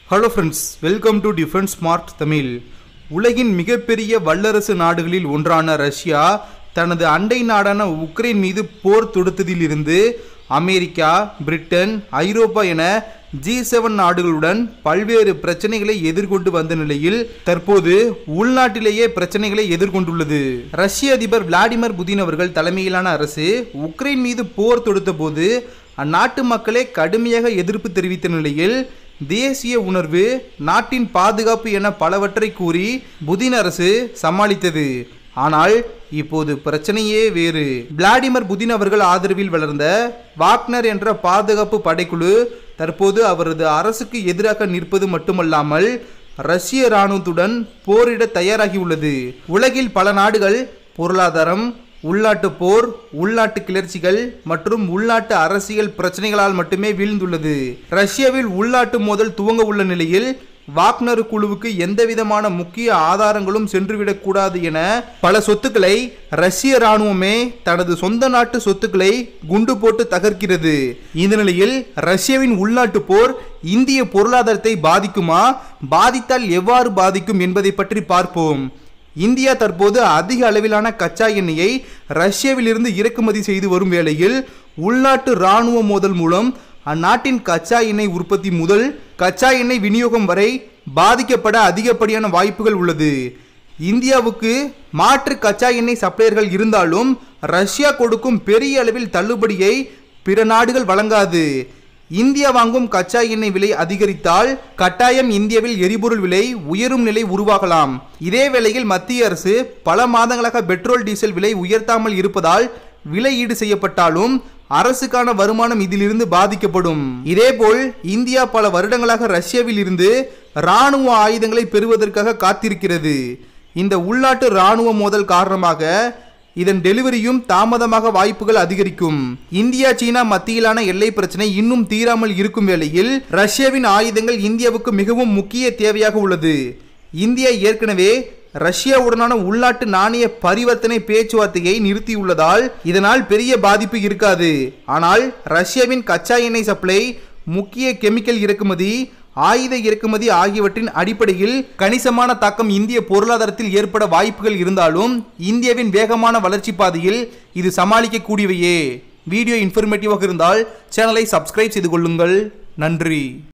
hello friends welcome to difference smart Tamil உலகின் மிகப்பெரிய வல்லரசு நாடுகளில் ஒன்றான ரஷ்யா தனது அண்டை நாடான உக்ரைன் மீது போர் தொடுத்ததிலிருந்து அமெரிக்கா பிரிட்டன் ஐரோப்பா என ஜி செவன் நாடுகளுடன் பல்வேறு பிரச்சனைகளை எதிர்கொண்டு வந்த நிலையில் தற்போது உள்நாட்டிலேயே பிரச்சனைகளை எதிர்கொண்டுள்ளது ரஷ்ய அதிபர் விளாடிமிர் புதின் அவர்கள் தலைமையிலான அரசு உக்ரைன் மீது போர் தொடுத்த போது அந்நாட்டு மக்களே கடுமையாக எதிர்ப்பு தெரிவித்த நிலையில் தேசிய உணர்வு நாட்டின் பாதுகாப்பு என பலவற்றை கூறி புதின் அரசு சமாளித்தது ஆனால் இப்போது பிரச்சனையே வேறு விளாடிமிர் புதின் அவர்கள் ஆதரவில் வளர்ந்த வாக்னர் என்ற பாதுகாப்பு படைக்குழு தற்போது அவரது அரசுக்கு எதிராக நிற்பது மட்டுமல்லாமல் ரஷ்ய இராணுவத்துடன் போரிட தயாராகியுள்ளது உலகில் பல நாடுகள் பொருளாதாரம் உள்நாட்டு போர் உள்நாட்டு கிளர்ச்சிகள் மற்றும் உள்நாட்டு அரசியல் பிரச்சனைகளால் மட்டுமே வீழ்ந்துள்ளது ரஷ்யாவில் உள்நாட்டு மோதல் துவங்க உள்ள நிலையில் வாக்னர் குழுவுக்கு எந்தவிதமான முக்கிய ஆதாரங்களும் சென்றுவிடக்கூடாது என பல சொத்துக்களை ரஷ்ய இராணுவமே தனது சொந்த நாட்டு சொத்துக்களை குண்டு போட்டு தகர்க்கிறது இந்த நிலையில் ரஷ்யாவின் உள்நாட்டு போர் இந்திய பொருளாதாரத்தை பாதிக்குமா பாதித்தால் எவ்வாறு பாதிக்கும் என்பதை பற்றி பார்ப்போம் இந்தியா தற்போது அதிக அளவிலான கச்சா எண்ணெயை ரஷ்யாவிலிருந்து இறக்குமதி செய்து வரும் வேளையில் உள்நாட்டு இராணுவ மோதல் மூலம் அந்நாட்டின் கச்சா எண்ணெய் உற்பத்தி முதல் கச்சா எண்ணெய் விநியோகம் வரை பாதிக்கப்பட அதிகப்படியான வாய்ப்புகள் உள்ளது இந்தியாவுக்கு மாற்று கச்சா எண்ணெய் சப்ளையர்கள் இருந்தாலும் ரஷ்யா கொடுக்கும் பெரிய அளவில் தள்ளுபடியை பிற நாடுகள் வழங்காது இந்தியா வாங்கும் கச்சா எண்ணெய் விலை அதிகரித்தால் கட்டாயம் இந்தியாவில் எரிபொருள் விலை உயரும் நிலை உருவாகலாம் இதே வேளையில் மத்திய அரசு பல மாதங்களாக பெட்ரோல் டீசல் விலை உயர்த்தாமல் இருப்பதால் விலை ஈடு செய்யப்பட்டாலும் அரசுக்கான வருமானம் இதிலிருந்து பாதிக்கப்படும் இதேபோல் இந்தியா பல வருடங்களாக ரஷ்யாவில் இருந்து இராணுவ ஆயுதங்களை பெறுவதற்காக காத்திருக்கிறது இந்த உள்நாட்டு இராணுவ மோதல் காரணமாக இதன் டெலிவரியும் தாமதமாக வாய்ப்புகள் அதிகரிக்கும் இந்தியா சீனா மத்தியிலான எல்லை பிரச்சனை இன்னும் தீராமல் இருக்கும் வேளையில் ரஷ்யாவின் ஆயுதங்கள் இந்தியாவுக்கு மிகவும் முக்கிய தேவையாக உள்ளது இந்தியா ஏற்கனவே ரஷ்யாவுடனான உள்நாட்டு நாணய பரிவர்த்தனை பேச்சுவார்த்தையை நிறுத்தியுள்ளதால் இதனால் பெரிய பாதிப்பு இருக்காது ஆனால் ரஷ்யாவின் கச்சா எண்ணெய் சப்ளை முக்கிய கெமிக்கல் இறக்குமதி ஆயுத இறக்குமதி ஆகியவற்றின் அடிப்படையில் கணிசமான தாக்கம் இந்திய பொருளாதாரத்தில் ஏற்பட வாய்ப்புகள் இருந்தாலும் இந்தியாவின் வேகமான வளர்ச்சி பாதையில் இது சமாளிக்கக்கூடியவையே வீடியோ இன்ஃபர்மேட்டிவாக இருந்தால் சேனலை சப்ஸ்கிரைப் செய்து கொள்ளுங்கள் நன்றி